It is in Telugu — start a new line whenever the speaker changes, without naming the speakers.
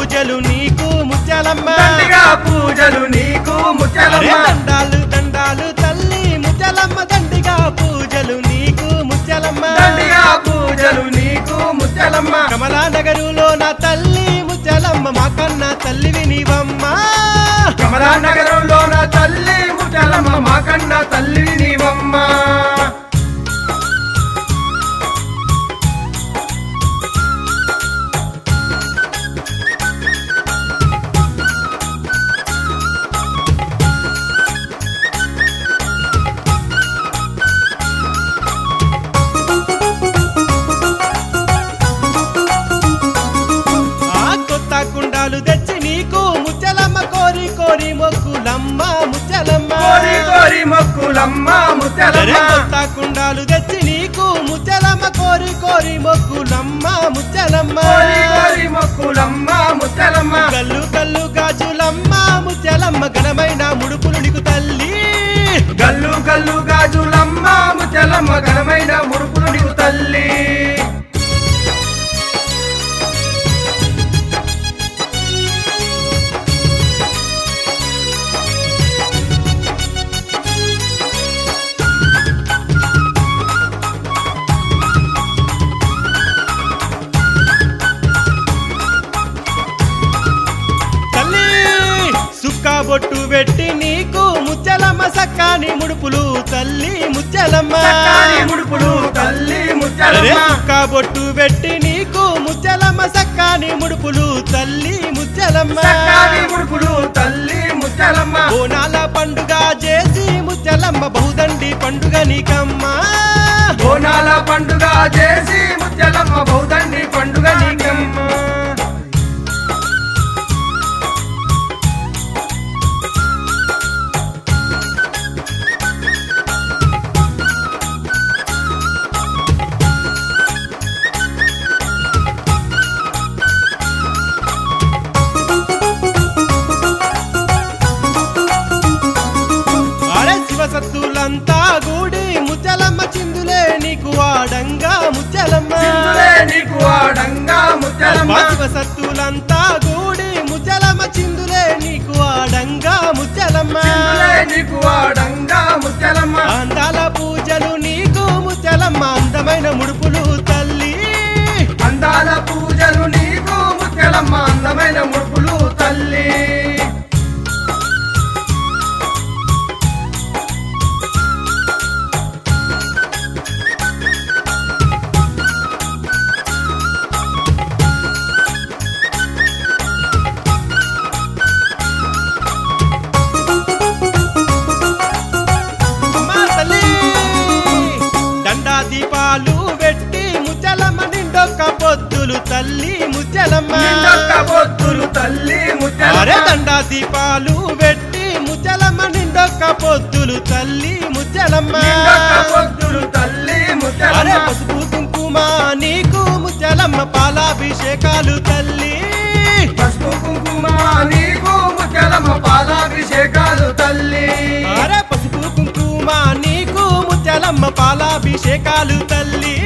పూజలు నీకు ముత్యాలమ్మ
దండిగా పూజలు నీకు
అరే
ముత్యాలమ్మ
దండాలు దండాలు తల్లి ముత్యాలమ్మ దండిగా పూజలు నీకు ముత్యాలమ్మ
దండిగా పూజలు నీకు ముత్యాలమ్మ
కమలా నగరులో నా తల్లి ముత్యాలమ్మ మా కన్నా తల్లివి నీవమ్మ
కమలా నగరంలో నా తల్లి ముత్యాలమ్మ మా కన్నా తల్లి నీవమ్మ
ఆ కొత్త కుండాలు తెచ్చి నీకు ముత్యాలమ్మ కోరి కోరి మొక్కులమ్మ ముత్యాలమ్మ
కోరి కోరి మొక్కులమ్మ
అరే
ముత్యాలమ్మ
కొత్త కుండాలు తెచ్చి నీకు ముత్యాలమ్మ కోరి కోరి మొక్కులమ్మ ముత్యాలమ్మ
కోరి కోరి మొక్కులమ్మ ముత్యాలమ్మ
కల్లు కల్లు గాజులమ్మ ముత్యాలమ్మ ఘనమైన ముడుపులు నీకు తల్లి
గల్లు గల్లు గాజులమ్మ ముత్యాలమ్మ ఘనమైన ముడుపులు నీకు తల్లి
తల్లి సుక్క బొట్టు పెట్టి నీకు ముత్యాలమ్మ సక్కాని ముడుపులు తల్లి ముత్యాలమ్మ
చక్కాని ముడుపులు తల్లి
అరే
ముత్యాలమ్మ
సుక్క బొట్టు పెట్టి నీకు ముత్యాలమ్మ సక్కాని ముడుపులు తల్లి ముత్యాలమ్మ
చక్కాని ముడుపులు తల్లి ముత్యాలమ్మ
బోనాల పండుగ చేసి ముత్యాలమ్మ బహుదండి పండుగ నీకమ్మా
బోనాల పండుగ చేసి ముత్యాలమ్మ బౌదండి పండుగ నీకమ్మ
అరే శివసత్తులంతా గూడి ముత్యాలమ్మ చిందులే నీకు వాడంగా ముత్యాలమ్మ
చిందులే నీకు ఆడంగా ముత్యాలమ్మ
అబ్బా శివసత్తులంతా గూడి ముత్యాలమ్మ చిందులే నీకు వాడంగా ముత్యాలమ్మ
చిందులే నీకు ఆడంగా ముత్యాలమ్మ
అందాల పూజలు నీకు ముత్యాలమ్మ అందమైన ముడుపులు తల్లి
అందాల పూజలు నీకు ముత్యాలమ్మ అందమైన ముడుపులు తల్లి
అమ్మా తల్లి దండా దీపాలు పెట్టి ముత్యాలమ్మ నిండొక్క పొద్దులు తల్లి ముత్యాలమ్మ
నిండొక్క బొత్తులు తల్లి
అరే
ముత్యాలమ్మ
దండా దీపాలు పెట్టి ముత్యాలమ్మ నిండొక్క పొద్దులు తల్లి ముత్యాలమ్మ
నిండొక్క బొత్తులు తల్లి
అరే
ముత్యాలమ్మ
పసుపు కుంకుమ నీకు ముత్యాలమ్మ పాలాభిషేకాలు తల్లి
పసుపు కుంకుమ నీకు ముత్యాలమ్మ పాలాభిషేకాలు తల్లి
అరే పసుపు కుంకుమ నీకు ముత్యాలమ్మ పాలాభిషేకాలు తల్లి